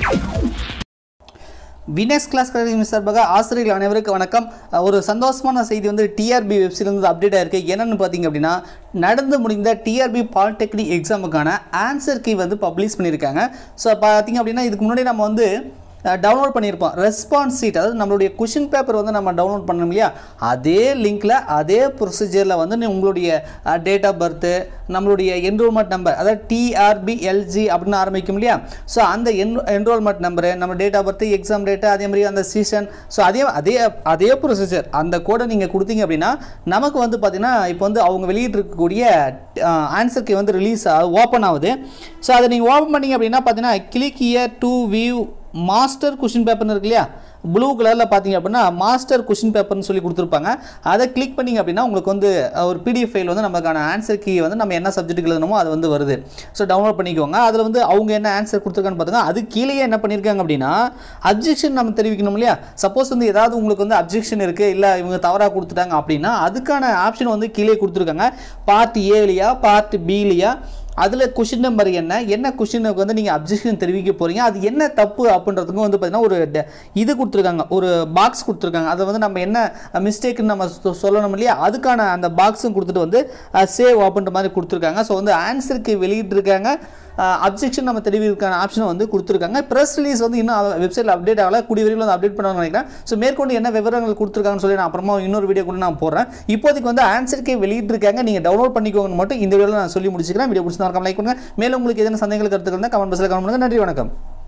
வினெக்ஸ் class கல்வி சார்பாக ஆசிரியர்கள் அனைவருக்கும் வணக்கம் அஹ் ஒரு சந்தோஷமான செய்தி வந்து டிஆர்பி வெப்சைட்லேருந்து அப்டேட் ஆயிருக்கு என்னென்னு பார்த்தீங்க அப்படின்னா நடந்து முடிந்த டிஆர்பி பாலிடெக்னிக் எக்ஸாமுக்கான ஆன்சர் கீ வந்து பப்ளிஷ் பண்ணியிருக்காங்க ஸோ பார்த்தீங்க அப்படின்னா இதுக்கு முன்னாடி நம்ம வந்து டவுன்லோட் பண்ணியிருப்போம் ரெஸ்பான்ஸ் சீட் அதாவது நம்மளுடைய கொஷின் பேப்பர் வந்து நம்ம டவுன்லோட் பண்ணோம் இல்லையா அதே லிங்க்கில் அதே ப்ரொசீஜரில் வந்து நீ உங்களுடைய டேட் ஆஃப் பர்த்து நம்மளுடைய என்ரோல்மெண்ட் நம்பர் அதாவது டிஆர்பி எல்ஜி அப்படின்னு ஆரம்பிக்கும் இல்லையா ஸோ அந்த என் என்ரோல்மெண்ட் நம்பரு நம்ம date of birth exam date அதே மாதிரி அந்த சீசன் ஸோ அதே அதே அதே ப்ரொசீஜர் அந்த கோடை நீங்கள் கொடுத்தீங்க அப்படின்னா நமக்கு வந்து பார்த்தீங்கன்னா இப்போ வந்து அவங்க வெளியிட்டிருக்கக்கூடிய ஆன்சர் கீ வந்து ரிலீஸ் ஓப்பன் ஆகுது ஸோ அதை நீங்கள் ஓப்பன் பண்ணீங்க அப்படின்னா பார்த்தீங்கன்னா click here to view master question பேப்பர்னு இருக்கு இல்லையா ப்ளூ கலரில் பார்த்தீங்க அப்படின்னா மாஸ்டர் கொஷின் பேப்பர்னு சொல்லி கொடுத்துருப்பாங்க அதை கிளிக் பண்ணிங்க அப்படின்னா உங்களுக்கு வந்து ஒரு பிடிஎஃப் ஃபைல் வந்து நமக்கான ஆன்சர் கீ வந்து நம்ம என்ன சப்ஜெக்ட் எழுதணுமோ அது வந்து வருது ஸோ டவுன்லோட் பண்ணிக்கோங்க அதில் வந்து அவங்க என்ன ஆன்சர் கொடுத்துருக்கான்னு பார்த்துங்க அது கீழேயே என்ன பண்ணியிருக்காங்க அப்படின்னா அப்ஜெக்ஷன் நம்ம தெரிவிக்கணும் இல்லையா சப்போஸ் வந்து ஏதாவது உங்களுக்கு வந்து அப்ஜெக்ஷன் இருக்குது இல்லை இவங்க தவறாக கொடுத்துட்டாங்க அப்படின்னா அதுக்கான ஆப்ஷன் வந்து கீழே கொடுத்துருக்காங்க பார்ட் ஏலியா பார்ட் பிலியா அதில் கொஷின் நம்பர் என்ன என்ன கொஷினுக்கு வந்து நீங்கள் அப்ஜெக்ஷன் தெரிவிக்க போகிறீங்க அது என்ன தப்பு அப்படின்றதுக்கும் வந்து பார்த்தீங்கன்னா ஒரு ட- இது கொடுத்துருக்காங்க ஒரு பாக்ஸ் கொடுத்துருக்காங்க அதை வந்து நம்ம என்ன மிஸ்டேக்குன்னு நம்ம சொ- சொல்லணும் இல்லையா அதுக்கான அந்த பாக்ஸும் கொடுத்துட்டு வந்து சேவ் அப்படின்ற மாதிரி கொடுத்துருக்காங்க ஸோ வந்து ஆன்சருக்கு வெளியிட்டிருக்காங்க அப்ஜெக்ஷன் நம்ம தெரிவிக்கிறதுக்கான ஆப்ஷனை வந்து கொடுத்துருக்காங்க ப்ரெஸ் ரிலீஸ் வந்து இன்னும் வெப்சைட்டில் அப்டேட் ஆகல கூடிய விரைவில் வந்து அப்டேட் பண்ணுவாங்கன்னு நினைக்கிறேன் ஸோ மேற்கொண்டு என்ன விவரங்கள் கொடுத்துருக்காங்கன்னு சொல்லி நான் அப்புறமா இன்னொரு வீடியோ கூட நான் போடுறேன் இப்போதைக்கு வந்து ஆன்சருக்கே வெளியிட்டிருக்காங்க நீங்கள் டவுன்லோட் பண்ணிக்கோங்கன்னு மட்டும் இந்த வீடியோவில் நான் சொல்லி முடிச்சுக்கிறேன் வீடியோ பிடிச்சி மறக்காம லைக் பண்ணுங்க மேலும் உங்களுக்கு எதனா சந்தேகங்கள் கருத்துக்கள் இருந்தால் கமெண்ட் பாக்ஸில் கமெண்ட் பண்ணுங்க நன்றி வணக்கம்